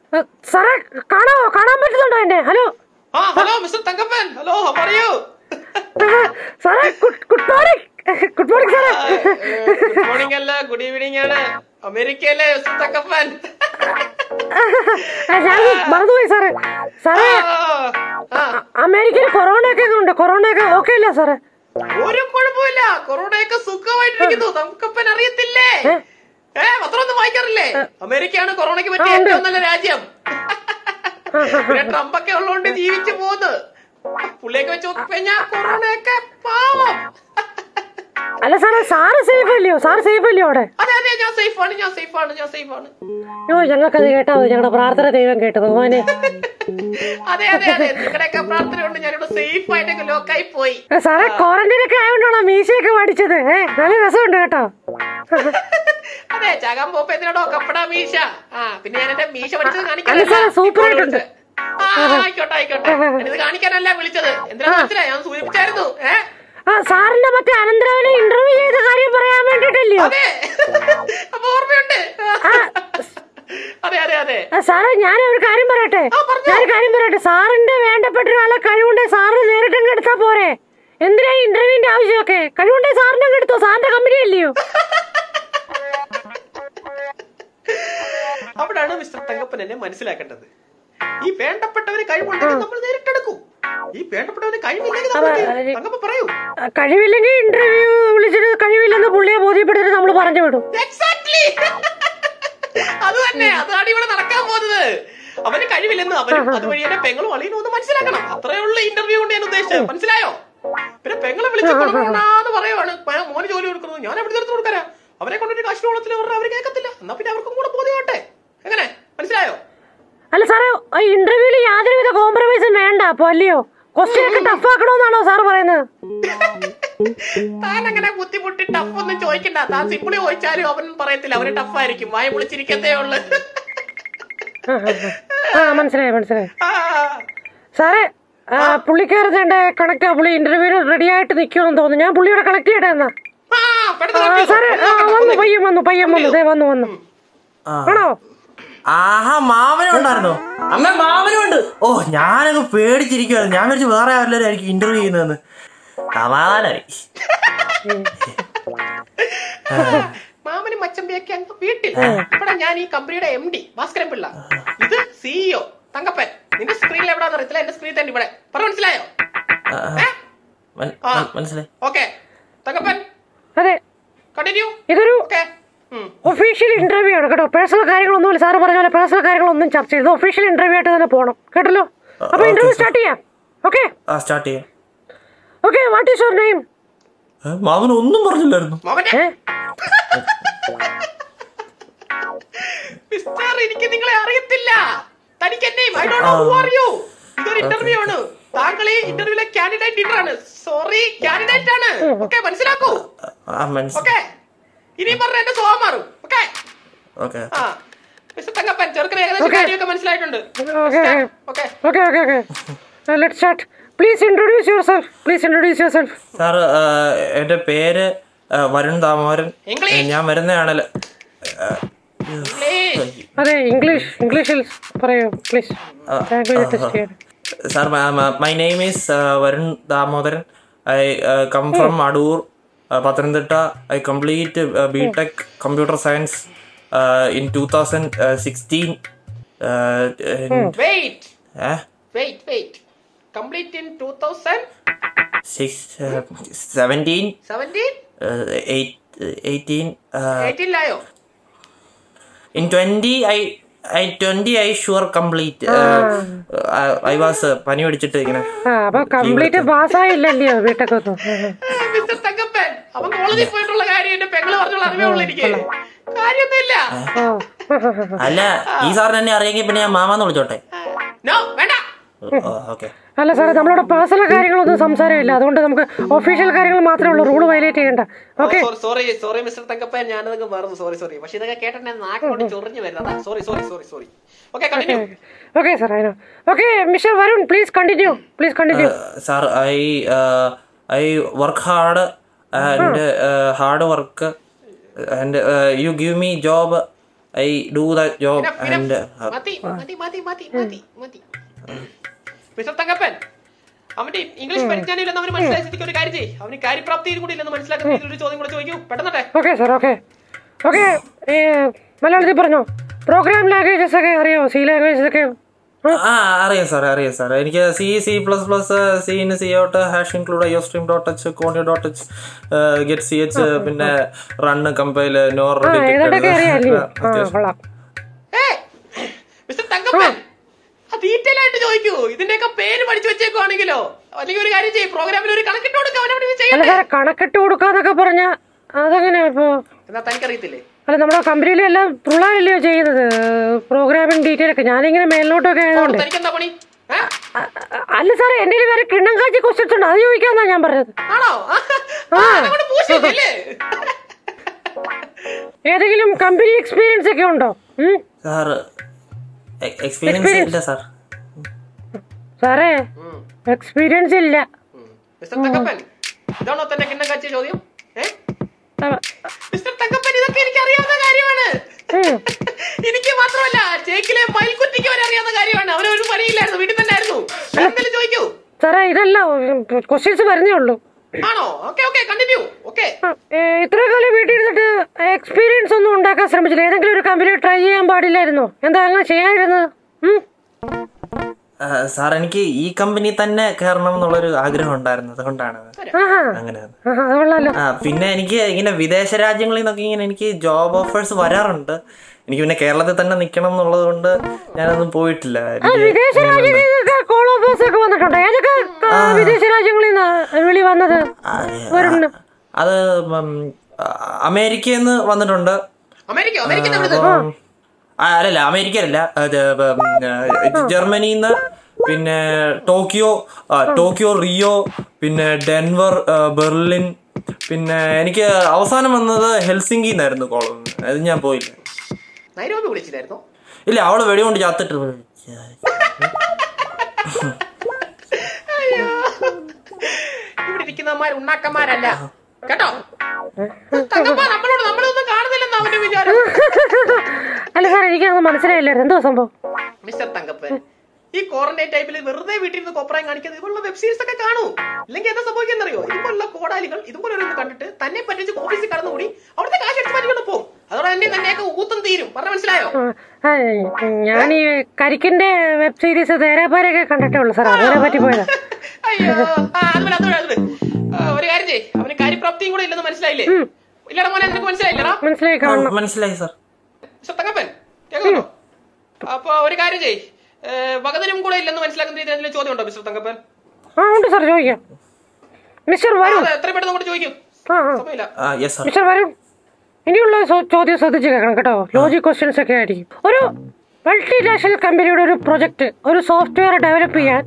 ആ, സാറേ കാണാവോ കാണാൻ പറ്റുന്നുണ്ടോ എന്നെ ഹലോ ആ hello mister Thankappan hello how are you ആ, സാറേ good good morning good morning സാറേ ഗുഡ് മോർണിംഗ് അല്ല ഗുഡ് ഈവനിംഗ് ആണ് അമേരിക്കയിലെ മിസ്റ്റർ തങ്കപ്പൻ ആ, ഞാൻ മറന്നുപോയി സാറേ സാറേ ആ, ആ, അമേരിക്കയിൽ കൊറോണ ഒക്കെ ഉണ്ട് കൊറോണ ഒക്കെ ഓക്കെ ഇല്ല സാറേ ഒരു കുഴപ്പമില്ല കൊറോണയൊക്കെ സുഖമായിട്ടിരിക്കുന്നു തങ്കപ്പൻ അറിയത്തില്ലേ ഏ പത്രം ഒന്നും വായിക്കാറില്ലേ അമേരിക്കയാണ് കൊറോണയ്ക്ക് പറ്റിയ ഏറ്റവും നല്ല രാജ്യം പിന്നെ ട്രംപ് ഒക്കെ ഉള്ളതുകൊണ്ട് ജീവിച്ചു പോകുന്നു പുള്ളിയൊക്കെ വെച്ച് നോക്കിക്കഴിഞ്ഞാ കൊറോണയൊക്കെ പാവം അല്ല സാറേ സാറ് സേഫ് അല്ലയോ സാറ് സേഫ് അല്ലയോ അവിടെ അതെ അതെ ഞാൻ സേഫ് ആണ് ഞാൻ സേഫ് ആണ് ഞാൻ സേഫ് ആണ് അയ്യോ ഞങ്ങൾക്കത് കേട്ടാ മതി ഞങ്ങളുടെ പ്രാർത്ഥന ദൈവം കേട്ടു ഭഗവാനെ അതെ അതെ അതെ നിങ്ങളുടെയൊക്കെ പ്രാർത്ഥന കൊണ്ട് ഞാനിവിടെ സേഫ് ആയിട്ടൊക്കെ ലോക്കായി പോയി ആ, സാറേ ക്വാറന്റൈൻ ഒക്കെ ആയതുകൊണ്ടാണോ മീശയൊക്കെ പഠിച്ചത് ഏ നല്ല രസമുണ്ട് കേട്ടോ അതെ ചാകാൻ പോകുമ്പോ എന്തിനാടോ കപ്പട മീശ ആ പിന്നെ ഞാൻ എന്റെ മീശ പഠിച്ചത് അല്ല കാണിക്കാനല്ല സാറേ, സൂപ്പർ ഇപ്പോൾ ആയിട്ടുണ്ട്. വിളിച്ചത്. ആ ആയിക്കോട്ടെ ആയിക്കോട്ടെ ഇത് കാണിക്കാനല്ല വിളിച്ചത് എന്തിനാ മനസ്സിലായി ഞാൻ സൂചിപ്പിച്ചായിരുന്നു ഏ ആ സാറിന്റെ മറ്റേ അനന്തരവനെ ഇന്റർവ്യൂ ചെയ്ത കാര്യം പറയാൻ വേണ്ടിട്ടല്ലയോ അതെ അപ്പൊ ഓർമ്മയുണ്ട് അതെ അതെ അതെ ആ, സാറേ ഞാൻ ഒരു കാര്യം പറയട്ടെ ആ, പറഞ്ഞോ. ഞാൻ ഒരു കാര്യം പറയട്ടെ സാറിന്റെ വേണ്ടപ്പെട്ട ഒരാളെ കഴിവുണ്ടെ സാറ് നേരിട്ട് അങ്ങ് എടുത്താ പോരെ എന്തിനാ ഇന്റർവ്യൂവിന്റെ ആവശ്യമൊക്കെ കഴിവുണ്ടെ സാറിന്റെ അങ്ങ് എടുത്തോ സാറിന്റെ കമ്പനി അല്ലയോ അവിടാണ് മിസ്റ്റർ തങ്കപ്പൻ എന്നെ മനസ്സിലാക്കേണ്ടത് ഈ വേണ്ടപ്പെട്ടവര് കഴിവുണ്ടെങ്കിൽ നമ്മൾ നേരിട്ടെടുക്കൂ ഈ വേണ്ടപ്പെട്ടവന് കഴിവില്ലെങ്കിൽ നമ്മൾ അതെ, ചെയ്യും. അതെ. തങ്കപ്പൻ പറയൂ ആ, കഴിവില്ലെങ്കിൽ ഇന്റർവ്യൂ വിളിച്ചിട്ട് കഴിവില്ലെന്ന് പുള്ളിയെ ബോധ്യപ്പെടുത്തിട്ട് നമ്മൾ പറഞ്ഞു വിടും എക്സാക്ട്ലി അത് തന്നെ അതാണ് ഇവിടെ നടക്കാൻ പോകുന്നത് അവന് കഴിവില്ലെന്ന് അവനും അതുവഴി എന്നെ പെങ്ങളും അളിയനും ഒന്ന് മനസ്സിലാക്കണം അത്രേ ഉള്ള ഇന്റർവ്യൂ കൊണ്ട് ഞാൻ ഉദ്ദേശിച്ചത് മനസ്സിലായോ പിന്നെ പെങ്ങളെ വിളിച്ച് കൊണ്ടുപോകണമെന്ന് പറയുവാണ് "മേ- മോന് ജോലി കൊടുക്കുന്നത് ഞാൻ എവിടെ തീർത്ത് കൊടുക്കാരാ അവരെ കൊണ്ടൊരു കാശിനോളത്തിൽ പറഞ്ഞാൽ അവർ കേൾക്കത്തില്ല എന്നാ പിന്നെ അവർക്കും കൂടെ ബോധ്യമാട്ടെ എങ്ങനെ മനസ്സിലായോ അല്ല സാറേ ഇന്റർവ്യൂവിൽ യാതൊരുവിധ കോംപ്രമൈസും വേണ്ട അപ്പൊ അല്ലയോ ക്വസ്റ്റ്യൻ ഒക്കെ ടഫ് ആക്കണമെന്നാണോ സാർ പറയുന്നത് താൻ അങ്ങനെ ബുദ്ധിമുട്ടി ടഫ് ഒന്നും ചോദിക്കണ്ട താൻ സിമ്പിളി ചോദിച്ചാലും അവൻ പറയത്തില്ല അവന് ടഫ് ആയിരിക്കും വായ വിളിച്ചിരിക്കത്തേ ഉള്ളു ആ, ആ, ആ. ആ മനസ്സിലായി മനസ്സിലായി ആ, സാറേ ആ, പുള്ളിക്കാരത്തെ കണക്ട് പുള്ളി ഇന്റർവ്യൂവിന് റെഡി ആയിട്ട് നിൽക്കുമെന്ന് തോന്നുന്നു ഞാൻ പുള്ളിയോടെ കളക്ട് ചെയ്യട്ടെ എന്നാ ആ, പെട്ടെന്ന് ആ, കട്ട് ചെയ്തോ. സാറേ ആ, വന്നു പയ്യൻ വന്നു പയ്യൻ വന്നു ദേ വന്നു വന്നു ആണോ ആഹാ മാമനും ഉണ്ടായിരുന്നോ അമ്മ മാമനും ഉണ്ട് ഓ ഞാനങ്ങ് പേടിച്ചിരിക്കുവായിരുന്നു ഞാൻ വിചാരിച്ചു വേറെ ആരെല്ലാരും ആയിരിക്കും ഇന്റർവ്യൂ ചെയ്യുന്നതെന്ന് സമാധാനായി മാമനും മച്ചമ്പിയൊക്കെ അങ്ങ് വീട്ടിൽ ഇവിടെ ഞാൻ ഈ കമ്പനിയുടെ എം ഡി ഭാസ്കരൻ പിള്ള ഇത് സിഇഒ തങ്കപ്പൻ നിന്റെ സ്ക്രീനിൽ എവിടാന്ന് അറിയത്തില്ല എന്റെ സ്ക്രീനിൽ തന്നെ ഇവിടെ പറ മനസ്സിലായോ ആ, ഏ? മൻ- ആ. മൻ- മനസ്സിലായി ഓക്കെ തങ്കപ്പൻ അതെ കണ്ടിന്യൂ ഇതൊരു ഓക്കെ ഒഫീഷ്യൽ ഇന്റർവ്യൂ ആണ് കേട്ടോ പേഴ്സണൽ കാര്യങ്ങളൊന്നുമില്ല സാറ് പറഞ്ഞ പോലെ പേഴ്സണൽ കാര്യങ്ങളൊന്നും ചർച്ച ചെയ്ത് ഒഫീഷ്യൽ ഇന്റർവ്യൂ ആയിട്ട് തന്നെ പോകണം കേട്ടല്ലോ അപ്പൊ okay, ഇന്റർവ്യൂ sir. സ്റ്റാർട്ട് ചെയ്യാം ഓക്കെ ആ സ്റ്റാർട്ട് ചെയ്യാം okay what is your name ഏ, മാമന് ഒന്നും പറഞ്ഞില്ലായിരുന്നു മാമന്റെ ഏ മിസ്റ്റർ എനിക്ക് നിങ്ങളെ അറിയത്തില്ല തനിക്ക് എന്നെ I don't know who are you ഇതൊരു ഇന്റർവ്യൂ ആണ് താങ്കൾ ഈ ഇന്റർവ്യൂലെ കാൻഡിഡേറ്റ് ലീഡർ ആണ് സോറി കാൻഡിഡേറ്റ് ആണ് ഓക്കെ മനസ്സിലാക്കൂ ആ മനസ്സിലായി ഓക്കെ ഇനി പറഞ്ഞ എന്റെ സ്വഭാവം മാറും ഓക്കെ ഓക്കെ ആ മിസ്റ്റർ തങ്കപ്പൻ ചെറുക്കന് ഏകദേശം Okay. കാര്യമൊക്കെ മനസ്സിലായിട്ടുണ്ട് okay okay okay okay okay let start please introduce yourself please introduce yourself sir എൻ്റെ പേര് ആ, വരുൺ ദാമോദരൻ English. ഞാൻ വരുന്നതാണല്ലോ ഇംഗ്ലീഷ് അതെ ഇംഗ്ലീഷ് ഇംഗ്ലീഷിൽ പറയൂ പ്ലീസ് ലാംഗ്വേജ് ടെസ്റ്റ് ചെയ്യണം sir my name is Varun Damodaran I come from Adoor Pathanamthitta I complete B tech computer science in two thousand sixteen wait wait wait complete in two thousand six seventeen seventeen eighteen എയ്റ്റീനിലായോ in twenty I I twenty I sure complete I was പനി പിടിച്ചിട്ട് ഇങ്ങനെ ആ അപ്പൊ complete പാസ്സായില്ലല്ലയോ വീട്ടൊക്കെ ഒന്നും mister Thankappan അവൻ കോളേജിൽ പോയിട്ടുള്ള കാര്യം എന്റെ പെങ്ങള് പറഞ്ഞുള്ള അറിവേ ഉള്ളൂ എനിക്ക് കാര്യമൊന്നുമില്ല ഓ അല്ല ഈ സാറിന് എന്നെ അറിയെങ്കിൽ പിന്നെ ഞാൻ മാമാന്ന് വിളിച്ചോട്ടെ നോ വേണ്ട ഓക്കെ അല്ല സാറേ നമ്മളോട് പേഴ്സണൽ കാര്യങ്ങളൊന്നും സംസാരമില്ല അതുകൊണ്ട് നമുക്ക് ഒഫീഷ്യൽ കാര്യങ്ങൾ മാത്രമേ ഉള്ളൂ റൂൾ വയലേറ്റ് ചെയ്യണ്ട okay sorry sorry mister Thankappan ഞാനതൊക്കെ മറന്നു സോറി സോറി പക്ഷെ ഇതൊക്കെ കേട്ടെ നാക്കോട്ട് ചൊറിഞ്ഞു വരുന്നതാ sorry sorry sorry sorry okay continue okay sir I know okay mister Varun please continue please continue sir I I work hard and hard work and you give me job I do that job Enough, and enough. മതി മതി മതി മതി മതി മതി mister Thankappan അവന്റെ English പരിജ്ഞാനം അവന് മനസ്സിലായ സ്ഥിതിക്ക് ഒരു കാര്യം ചെയ്യ് അവന് കാര്യപ്രാപ്തിയും കൂടി ഇല്ലെന്ന് മനസ്സിലാക്കുന്ന രീതിയിൽ ഒരു ചോദ്യം കൂടെ ചോദിക്കൂ പെട്ടെന്നട്ടെ ഓക്കെ സാർ ഓക്കെ ഓക്കെ മലയാളത്തിൽ പറഞ്ഞോ പ്രോഗ്രാം ലാംഗ്വേജസ് ഒക്കെ അറിയാമോ സി ലാംഗ്വേജസ് ഒക്കെ ആ അറിയാം സാർ അറിയാം സാർ എനിക്ക് സി സി പ്ലസ് പ്ലസ് സിന് സി ഔട്ട് ഹാഷ് ഇൻക്ലൂഡ് അയ്യോ stream dot h conio dot h get C h പിന്നെ റണ്ണ് കമ്പൈല് നോർ ആ ഏതാണ്ടൊക്കെ അറിയാമല്ലേ ആ കൊള്ളാം ഏ മിസ്റ്റർ തങ്കപ്പൻ ഡീറ്റെയിൽ ആയിട്ട് ചോദിക്കൂ ഇതിന്റെയൊക്കെ പേര് പഠിച്ചു വെച്ചേക്കുവാണെങ്കിലോ അല്ലെങ്കിൽ ഒരു കാര്യം ചെയ്യും പ്രോഗ്രാമിൽ ഒരു കണക്കിട്ട് കൊടുക്കുക അവനവിടെ ഇത് അല്ല ചെയ്യണ്ടേ സാറേ കണക്കിട്ട് കൊടുക്കാന്നൊക്കെ പറഞ്ഞ അതെങ്ങനെ ഇപ്പോ എന്നാ തനിക്കറിയത്തില്ലേ അല്ല നമ്മുടെ കമ്പനിയിലെല്ലാം പിള്ളേരല്ലയോ ചെയ്യുന്നത് പ്രോഗ്രാമിംഗ് ഡീറ്റെയിൽ ഒക്കെ ഞാനിങ്ങനെ മേലിലോട്ടൊക്കെ ആയതുകൊണ്ട് തനിക്കെന്താ പണി ഏ? അ- അ- അല്ല സാറേ എൻ്റെ വേറെ കിണ്ണം കാച്ചി ക്വസ്റ്റ്യൻസ് ഉണ്ട് അത് ചോദിക്കാന്നാ ഞാൻ പറഞ്ഞത് ആണോ ആ, അതങ്ങോട്ട് പൂശില്ലേ ഏതെങ്കിലും കമ്പനി എക്സ്പീരിയൻസ് ഒക്കെ ഉണ്ടോ ഉം? സാർ എക്സ്പീരിയൻസ് ഇല്ല സാർ സാറേ എക്സ്പീരിയൻസ് ഇല്ല മിസ്റ്റർ തങ്കപ്പൻ ഇതാണോ തന്നെ കിണ്ണം കാച്ചിയ ചോദ്യം ഏ ആ, മിസ്റ്റർ തങ്കപ്പൻ ഇതൊക്കെ എനിക്ക് അറിയാവുന്ന കാര്യമാണ് ഉം. എനിക്ക് മാത്രമല്ല ചേക്കിലെ മയിൽക്കുറ്റിക്ക് വരെ അറിയാവുന്ന കാര്യമാണ് അവന് ഒരു പണിയില്ലായിരുന്നു വീട്ടിൽ തന്നെ ആയിരുന്നു എന്തെങ്കിലും ചോദിക്കൂ സാറേ ഇതല്ല ക്വസ്റ്റ്യൻസ് വരുന്നേ ഉള്ളൂ ആണോ ഓക്കെ ഓക്കെ കണ്ടിന്യൂ ഓക്കെ ആ, ഏ, ഇത്ര കാലം വീട്ടിൽ ഇരുന്നിട്ട് എക്സ്പീരിയൻസ് ഒന്നും ഉണ്ടാക്കാൻ ശ്രമിച്ചില്ല ഏതെങ്കിലും ഒരു കമ്പനി ട്രൈ ചെയ്യാൻ പാടില്ലായിരുന്നോ എന്താ അങ്ങനെ ചെയ്യാതിരുന്നത് ഉം? സാർ എനിക്ക് ഈ കമ്പനി തന്നെ കയറണം എന്നുള്ളൊരു ആഗ്രഹം ഉണ്ടായിരുന്നു അതുകൊണ്ടാണ് ആഹാ അങ്ങനെ ആഹാ അത് കൊള്ളാലോ ആ പിന്നെ എനിക്ക് ഇങ്ങനെ വിദേശ രാജ്യങ്ങളിൽ നിന്നൊക്കെ ഇങ്ങനെ എനിക്ക് ജോബ് ഓഫേഴ്സ് വരാറുണ്ട് എനിക്ക് പിന്നെ കേരളത്തിൽ തന്നെ നിൽക്കണം എന്നുള്ളത് കൊണ്ട് ഞാനൊന്നും പോയിട്ടില്ല എനിക്ക് വിദേശ രാജ്യങ്ങളിൽ നിന്നൊക്കെ കോൾ ഓഫേഴ്സ് ഒക്കെ വന്നിട്ടുണ്ട് ഏതൊക്കെ ആ, വിദേശ രാജ്യങ്ങളിൽ നിന്ന് വിളി വന്നത് ആ, വരുന്നു അത് ഉം, ആ, അമേരിക്കയിൽ നിന്ന് വന്നിട്ടുണ്ട് അമേരിക്ക അമേരിക്ക എവിടുന്ന് ഉം, ആ, അല്ലല്ല അമേരിക്കയിലല്ല അത് ഉം, ആ, ജർമ്മനിയിൽ നിന്ന് പിന്നെ ടോക്കിയോ ആ, ടോക്കിയോ റിയോ പിന്നെ ഡെൻവർ ആ, ബെർലിൻ പിന്നെ എനിക്ക് അവസാനം വന്നത് ഹെൽസിംഗി എന്നായിരുന്നു കോൾ അത് ഞാൻ പോയില്ല നൈരോബി വിളിച്ചില്ലായിരുന്നോ ഇല്ല അവള് വെടികൊണ്ട് ചത്തിട്ട് പോയി. അയ്യോ ഇവിടെ ഇരിക്കുന്നവന്മാർ ഉണ്ണാക്കന്മാരല്ല കേട്ടോ തങ്കപ്പ നമ്മളോട് നമ്മളൊന്നും കാണുന്നില്ലെന്ന് അവന്റെ വിചാരം അല്ല സാർ എനിക്കതൊന്നും മനസ്സിലായില്ലായിരുന്നു എന്തോ സംഭവം മിസ്റ്റർ തങ്കപ്പൻ ഈ ക്വാറന്റൈൻ ടൈമിൽ വെറുതെ വീട്ടിൽ നിന്ന് കോപ്രായം കാണിക്കുന്നത് ഇതുപോലുള്ള വെബ് സീരീസ് ഒക്കെ കാണൂ ഇല്ലെങ്കിൽ എന്താ സംഭവിക്കുന്നറിയോ ഇതുപോലുള്ള കോടാലികൾ ഇതുപോലെ ഓരോന്ന് കണ്ടിട്ട് തന്നെ പറ്റിച്ച് ഓഫീസിൽ കടന്നുകൂടി അവിടുത്തെ കാശ് എടുത്ത് മാറ്റിക്കൊണ്ട് പോകും അതോടെ തന്നെ തന്നെയൊക്കെ ഊത്തും തീരും പറഞ്ഞ മനസ്സിലായോ ആ, ഞാൻ ഈ കരിക്കിന്റെ വെബ് സീരീസ് തേരാപ്പാരൊക്കെ കണ്ടിട്ടേ ഉള്ളൂ സാർ അതിനെ പറ്റി പോയതാ അയ്യോ ആ അത് വിട്, അത് വിട്, അത് വിട്. ആ, ഒരു കാര്യം ചെയ്യ് അവന് കാര്യപ്രാപ്തിയും കൂടെ ഇല്ലെന്ന് മനസ്സിലായില്ലേ ഇല്ലടാ മോനെ നിനക്ക് മനസ്സിലായില്ലടാ മനസ്സിലായി ആ, കാണണം മനസ്സിലായി സാർ മിസ്റ്റർ തങ്കപ്പൻ കേൾക്കുന്നുണ്ടോ അപ്പൊ ഒരു കാര്യം ചെയ്യ് ഏ, വകതിനും കൂടെ ഇല്ലെന്ന് മനസ്സിലാക്കുന്ന രീതിയിൽ എന്തെങ്കിലും ചോദ്യം ഉണ്ടോ മിസ്റ്റർ തങ്കപ്പൻ ആ ഉണ്ട് സാർ ചോദിക്കാം മിസ്റ്റർ വരുൺ അത് എത്ര പെട്ടെന്ന് അങ്ങോട്ട് ചോദിക്കും ആ ആ സമയമില്ല ആ യെസ് സാർ മിസ്റ്റർ വരുൺ ഇനിയുള്ള സോ- ചോദ്യം ശ്രദ്ധിച്ച് കേൾക്കണം കേട്ടോ ലോജിക് ക്വസ്റ്റ്യൻസ് ഒക്കെ ആയിരിക്കും ഒരു മൾട്ടിനാഷണൽ കമ്പനിയുടെ ഒരു പ്രൊജക്ട് ഒരു സോഫ്റ്റ്വെയർ ഡെവലപ്പ് ചെയ്യാൻ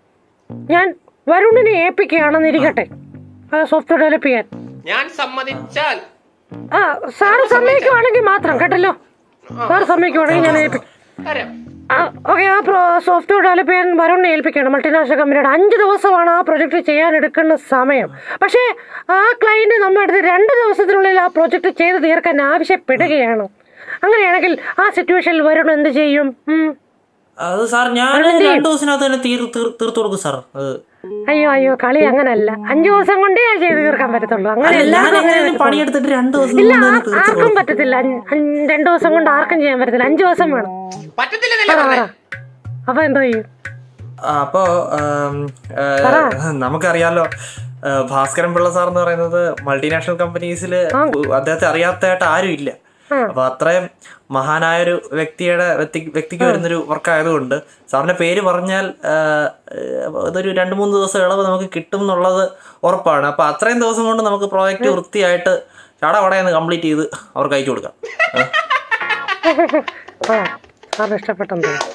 ഞാൻ വരുണിനെ ഏൽപ്പിക്കുകയാണെന്ന് ഇരിക്കട്ടെ ആ സോഫ്റ്റ്വെയർ ഡെവലപ്പ് ചെയ്യാൻ ഞാൻ സമ്മതിച്ചാൽ ആ സാറ് സമ്മതിക്കുവാണെങ്കിൽ മാത്രം കേട്ടല്ലോ സാറ് സമ്മതിക്കുവാണെങ്കിൽ ഞാൻ ഏൽപ്പിക്കും അറിയാം ഓക്കെ ആ പ്രോ സോഫ്റ്റ്വെയർ ഡെവലപ്പ് ചെയ്യാൻ വരുണിനെ ഏൽപ്പിക്കണം മൾട്ടിനാഷണൽ കമ്പനിയുടെ അഞ്ച് ദിവസമാണ് ആ പ്രൊജക്ട് ചെയ്യാൻ എടുക്കുന്ന സമയം പക്ഷേ ആ ക്ലയന്റ് നമ്മുടെ അടുത്ത് രണ്ട് ദിവസത്തിനുള്ളിൽ ആ പ്രൊജക്ട് ചെയ്ത് തീർക്കാൻ ആവശ്യപ്പെടുകയാണ് അങ്ങനെയാണെങ്കിൽ ആ സിറ്റുവേഷനിൽ വരുൺ എന്ത് ചെയ്യും ഉം. അത് സാർ ഞാൻ രണ്ടു ദിവസത്തിനകത്ത് തന്നെ തീർ തീർ- തീർത്തു കൊടുക്കും സാർ അത് അയ്യോ അയ്യോ കളി അങ്ങനല്ല അഞ്ചു ദിവസം കൊണ്ടേ അത് ചെയ്ത് തീർക്കാൻ പറ്റത്തുള്ളൂ അങ്ങനെ ഞാൻ എല്ലാവർക്കും അങ്ങനെ എങ്ങനെയാലും പണിയെടുത്തിട്ട് രണ്ടു ദിവസം ഇല്ല കൊണ്ട് ആ- തന്നെ തീർത്തു ആർക്കും പറ്റത്തില്ല അഞ്ച്- അഞ്ച്- രണ്ടു ദിവസം കൊണ്ട് ആർക്കും ചെയ്യാൻ പറ്റത്തില്ല അഞ്ചു ദിവസം വേണം പറ്റത്തില്ലെന്നല്ലേ പറ പറഞ്ഞേ പറ അപ്പൊ എന്തോ ചെയ്യും ആ, അപ്പോ ആം, ഏ, നമുക്കറിയാലോ ഏ, ഭാസ്കരൻ പിള്ള സാർ എന്ന് പറയുന്നത് മൾട്ടിനാഷണൽ കമ്പനീസിൽ അദ്ദേഹത്തെ അറിയാത്തതായിട്ട് ആരും ഇല്ല അപ്പൊ അത്രയും മഹാനായൊരു വ്യക്തിയുടെ വ്യക്തി വ്യക്തിക്ക് വരുന്നൊരു വർക്ക് ആയതുകൊണ്ട് സാറിന്റെ പേര് പറഞ്ഞാൽ ആ, ഏ, അതൊരു രണ്ട് മൂന്ന് ദിവസം ഇളവ് നമുക്ക് കിട്ടും എന്നുള്ളത് ഉറപ്പാണ് അപ്പൊ അത്രയും ദിവസം കൊണ്ട് നമുക്ക് പ്രോജക്റ്റ് വൃത്തിയായിട്ട് ചടവടയെന്ന് കംപ്ലീറ്റ് ചെയ്ത് അവർക്ക് അയച്ചു കൊടുക്കാം ആ. ആ സാറിന് ഇഷ്ടപ്പെട്ടെന്ന് തോന്നുന്നു.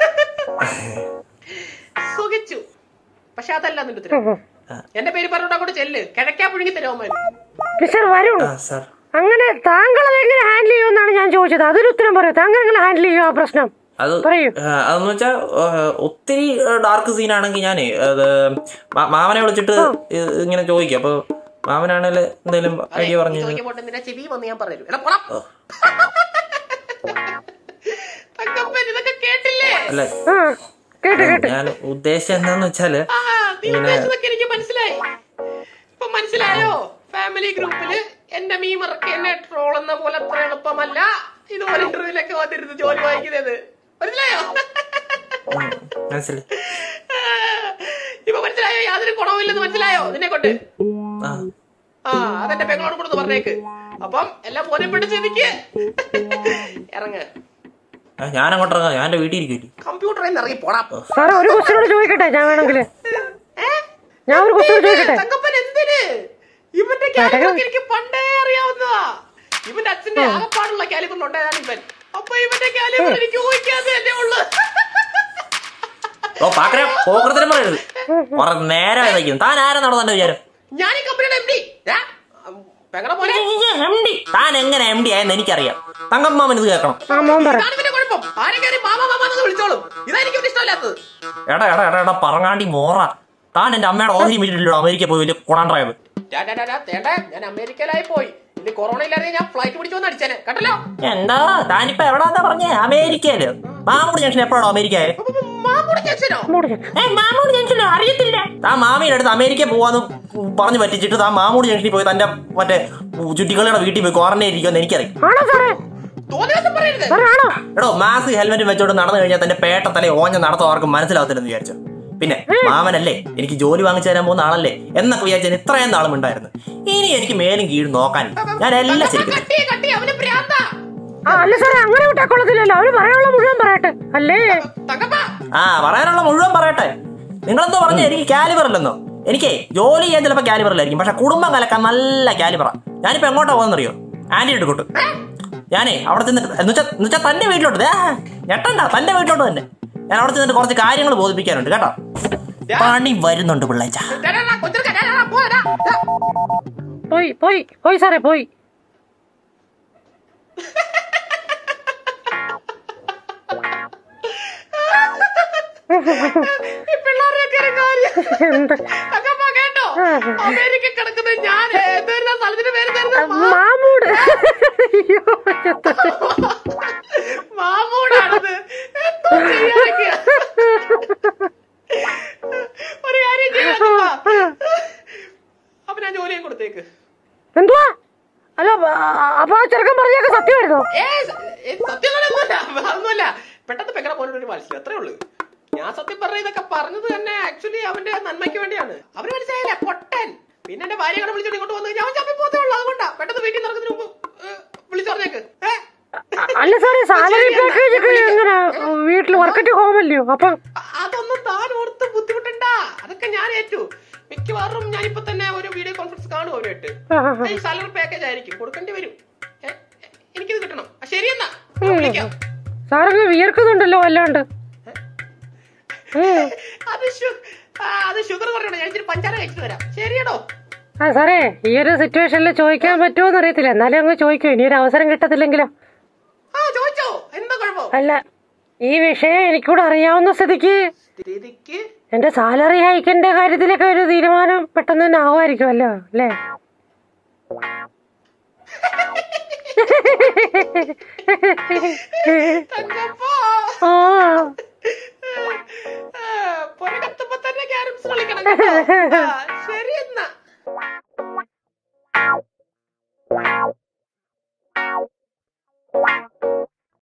സുഖിച്ചു പക്ഷെ അതല്ല നിന്റെ ഉത്തരം എന്റെ പേര് പറഞ്ഞോണ്ട് അങ്ങോട്ട് ചെല്ല് കിഴക്കാ പുഴുങ്ങി തരുമോ മിസ്റ്റർ വരുൺ ആ സാർ അങ്ങനെ താങ്കൾ അതെങ്ങനെ ഹാൻഡിൽ ചെയ്യുമെന്നാണ് ഞാൻ ചോദിച്ചത് അതൊരു ഉത്തരം പറയൂ താങ്കൾ എങ്ങനെ ഹാൻഡിൽ ചെയ്യും ആ പ്രശ്നം അത് പറയൂ ആ, അതെന്ന് വെച്ചാൽ ഒത്തിരി ഡാർക്ക് സീൻ ആണെങ്കിൽ ഞാനേ അത് മാ- മാമനെ വിളിച്ചിട്ട് ഇ- ഇങ്ങനെ ചോദിക്കും അപ്പൊ മാമനാണെങ്കിൽ എന്തെങ്കിലും ഐഡിയ പറഞ്ഞു ചോദിക്കുമ്പോൾ നിന്റെ ചെവി വന്ന് ഞാൻ പറഞ്ഞു എടാ പോടാ തങ്കപ്പൻ ഇതൊക്കെ കേട്ടില്ലേ അല്ല ആ കേട്ട് കേട്ട് ഞാൻ ഉദ്ദേശം എന്താന്ന് വെച്ചാല് ആ നീ ഉദ്ദേശിച്ചതൊക്കെ എനിക്ക് മനസ്സിലായി ഇപ്പൊ മനസ്സിലായോ ഫാമിലി ഗ്രൂപ്പില് എന്റെ മീമറക്ക് എന്നെ ട്രോൾ എന്ന പോലെ അത്ര എളുപ്പമല്ല ഇതുപോലെ ഇന്റർവ്യൂലൊക്കെ വന്നിരുന്ന് ജോലി വാങ്ങിക്കുന്നത് മനസ്സിലായോ ഉം, മനസ്സിലായി ഇപ്പൊ മനസ്സിലായോ യാതൊരു ഗുണവുമില്ലെന്ന് മനസ്സിലായോ നിന്നെ കൊണ്ട് ആ ആ അതെന്റെ പെങ്ങളോട് കൊടുത്ത് പറഞ്ഞേക്ക് അപ്പം എല്ലാം ബോധ്യപ്പെട്ട സ്ഥിതിക്ക് ഇറങ്ങ് ആ, ഞാൻ അങ്ങോട്ട് ഇറങ്ങാം ഞാൻ എന്റെ വീട്ടിൽ ഇരിക്കില്ല കമ്പ്യൂട്ടറിൽ നിന്ന് ഇറങ്ങി പോടാ സാറേ ഒരു ക്വസ്റ്റ്യനോട് ചോദിക്കട്ടെ ഞാൻ വേണമെങ്കിൽ ഏ? ഞാൻ ഒരു ക്വസ്റ്റ്യൻ ചോദിക്കട്ടെ തങ്കപ്പൻ എന്തിന് ഇവന്റെ കാലിബറൊക്കെ എനിക്ക് പണ്ടേ അറിയാവുന്നതാ ഇവന്റെ അച്ഛന്റെ ആകപ്പാടുള്ള കാലിബറിൽ ഉണ്ടായതാണ് ഇവൻ അപ്പൊ ഇവന്റെ കാലിബർ എനിക്ക് ഊഹിക്കാതെ തന്നെ ഉള്ളു ഓ പാക്കര പോക്കരത്തിനും പറയരുത് കുറെ നേരം ഇതായിരിക്കും താൻ ആരാ നടന്നെ വിചാരം ഞാൻ ഈ കമ്പനിയുടെ എം ഡി പെങ്ങളെ പോലെ എം ഡി താൻ എങ്ങനെ എം ഡി ആയെന്ന് എനിക്കറിയാം തങ്കമ്മാമൻ ഇത് കേൾക്കണം ആ മോൻ പറ ഇതാണ് ഇവന്റെ കുഴപ്പം ആരെ കയറി മാമ മാമ എന്ന് വിളിച്ചോളും ഇതാ എനിക്ക് ഇവന് ഇഷ്ടമല്ലാത്തത് എടാ എടാ എടാ എടാ പറങ്ങാണ്ടി മോറ താൻ എന്റെ അമ്മയുടെ ഓഹരി വീട്ടിലോ അമേരിക്ക പോയി വലിയ കുണാണ്ടായത് ഡാ, ഡാ, ഡാ, ഡാ, തേണ്ട ഞാൻ അമേരിക്കയിലായി പോയി ഇനി കൊറോണ ഇല്ലാതെ ഞാൻ ഫ്ലൈറ്റ് പിടിച്ചു വന്ന് അടിച്ചേനെ കേട്ടല്ലോ എന്താ താനിപ്പോ എവിടാന്നാ പറഞ്ഞേ അമേരിക്കയില് മാമൂട് ജംഗ്ഷൻ എപ്പോഴാണോ അമേരിക്കയെ അപ്പൊ, അപ്പൊ, മാമൂടെ ചേച്ചനോ മൂടി ഞാൻ. ഏ മാമൂട് ജംഗ്ഷനോ അറിയത്തില്ല താൻ മാമിയുടെ അടുത്ത് അമേരിക്ക പോവാന്ന് പറഞ്ഞു പറ്റിച്ചിട്ട് താൻ മാമൂട് ജംഗ്ഷനിൽ പോയി തന്റെ മറ്റേ ചുറ്റിക്കളിയുടെ വീട്ടിൽ പോയി ക്വാറന്റൈൻ ഇരിക്കുമെന്ന് എനിക്കറിയാം ആണോ സാറേ തോന്നിയ ദിവസം പറയരുത് സാറേ ആണോ എടോ മാസ്ക് ഹെൽമെറ്റ് വെച്ചോണ്ട് നടന്നു കഴിഞ്ഞാൽ തന്റെ പേട്ട തലേ ഓഞ്ഞ നടത്തോ ആർക്കും മനസ്സിലാവത്തില്ലെന്ന് വിചാരിച്ചു പിന്നെ മാമനല്ലേ എനിക്ക് ജോലി വാങ്ങിച്ചു തരാൻ പോകുന്ന ആളല്ലേ എന്നൊക്കെ വിചാരിച്ചാൽ ഇത്രയും നാളും ഉണ്ടായിരുന്നു ഇനി എനിക്ക് മേലും കീഴും നോക്കാൻ ഞാൻ എല്ലാം ശരിക്കും കട്ടി കട്ടി അവന് ഭ്രാന്താ ആ അല്ല സാറേ അങ്ങനെ വിട്ടാ കൊള്ളത്തില്ലല്ലോ അവര് പറയാനുള്ള മുഴുവൻ പറയട്ടെ അല്ലേ തങ്കപ്പ ആ പറയാനുള്ള മുഴുവൻ പറയട്ടെ നിങ്ങളെന്തോ പറഞ്ഞ എനിക്ക് കാലിബർ അല്ലെന്നോ എനിക്കേ ജോലി ചെയ്യാൻ ചിലപ്പോൾ കാലിബറിലായിരിക്കും പക്ഷെ കുടുംബം കലക്കാൻ നല്ല കാലിബറാ ഞാനിപ്പോ എങ്ങോട്ടാ പോകുന്നറിയോ ആന്റി എടുക്കോട്ട് ഞാനേ അവിടെ ചെന്നിട്ട് എന്നുവെച്ചാൽ എന്നുവെച്ചാൽ തന്റെ വീട്ടിലോട്ട് ദേ, ഞെട്ടണ്ട തന്റെ വീട്ടിലോട്ട് തന്നെ ഞാൻ അവിടെ ചെന്നിട്ട് കുറച്ച് കാര്യങ്ങൾ ബോധിപ്പിക്കാനുണ്ട് കേട്ടോ പണി വരുന്നുണ്ട് പിള്ളേച്ച ഡാ, ഡാ, ഡാ, കൊച്ചിനെ ഡാ, ഡാ, ഡാ, പോ, ഡാ, ഡാ. പോയി പോയി പോയി സാറേ പോയി ഈ പിള്ളേരുടെയൊക്കെ ഒരു കാര്യം. എന്ത് തങ്കപ്പ കേട്ടോ അമേരിക്ക കിടക്കുന്ന ഞാൻ എന്തായിരുന്നു ആ സ്ഥലത്തിന്റെ പേര് തരുന്നത് മാമൂട് അയ്യോ എത്ര മാമൂടാണത് എന്തോ ചെയ്യാനൊക്കെയാ ഒരു കാര്യം ചെയ്യാ അപ്പൊ ഞാൻ ജോലിയും കൊടുത്തേക്ക് എന്തുവാ അല്ല ആ, അപ്പൊ ആ ചെറുക്കൻ പറഞ്ഞൊക്കെ സത്യമായിരുന്നോ ഏ സത്യമൊന്നുമല്ല അതൊന്നുമല്ല പെട്ടെന്ന് പെങ്ങളെ പോലെ ഒരു മത്സരം അത്രേ ഉള്ളൂ ഞാൻ സത്യം പറഞ്ഞ ഇതൊക്കെ പറഞ്ഞത് തന്നെ ആക്ച്വലി അവന്റെ നന്മയ്ക്ക് വേണ്ടിയാണ് അവന് മനസ്സിലായില്ല പൊട്ടൻ പിന്നെ എന്റെ ഭാര്യകളെ വിളിച്ചോണ്ട് ഇങ്ങോട്ട് വന്നു കഴിഞ്ഞാൽ അവൻ ചപ്പി പോത്തേ ഉള്ളൂ അതുകൊണ്ടാ പെട്ടെന്ന് വീട്ടിൽ നടക്കുന്നതിന് മുമ്പ് വിളിച്ചു പറഞ്ഞേക്ക് ഏ അ- അല്ല സാറേ സാലറി പാക്കേജ് ഒക്കെ എങ്ങനെ വീട്ടിൽ വർക്കറ്റ് ഹോം അല്ലയോ അപ്പൊ അ- അതൊന്നും താൻ ഓർത്ത് ബുദ്ധിമുട്ടണ്ട അതൊക്കെ ഞാൻ ഏറ്റു മിക്കവാറും ഞാനിപ്പോ തന്നെ ഒരു വീഡിയോ കോൺഫറൻസ് കാണും അവരുമായിട്ട് ആ, ആ, ആ. ഈ സാലറി പാക്കേജ് ആയിരിക്കും കൊടുക്കേണ്ടി വരും ഏ, ഏ, എനിക്കിത് കിട്ടണം ആ, ശരിയെന്നാ ഞാൻ വിളിക്കാം സാറങ്ങ് വിയർക്കുന്നുണ്ടല്ലോ വല്ലാണ്ട് ഉം. അത് ഷു- ആ, അത് ഷുഗർ കുറയണം ഞാൻ ഇച്ചിരി പഞ്ചാര കഴിച്ചിട്ട് വരാം ശരിയടോ ആ സാറേ ഈ ഒരു സിറ്റുവേഷനിൽ ചോദിക്കാൻ പറ്റുമോ എന്ന് അറിയത്തില്ല എന്നാലും അങ്ങ് ചോദിക്കും ഇനി ഒരു അവസരം കിട്ടത്തില്ലെങ്കിലോ ആ ചോദിച്ചോ എന്താ കുഴപ്പം അല്ല ഈ വിഷയം എനിക്കൂടെ അറിയാവുന്ന സ്ഥിതിക്ക് സ്ഥിതിക്ക് എന്റെ സാലറി ഹൈക്കിന്റെ കാര്യത്തിലൊക്കെ ഒരു തീരുമാനം പെട്ടെന്ന് തന്നെ ആവുമായിരിക്കുമല്ലോ അല്ലേ തങ്കപ്പാ ആ പുറകത്തുമ്പോ തന്നെ ക്യാരംസ് കളിക്കണം കേട്ടോ. ആ,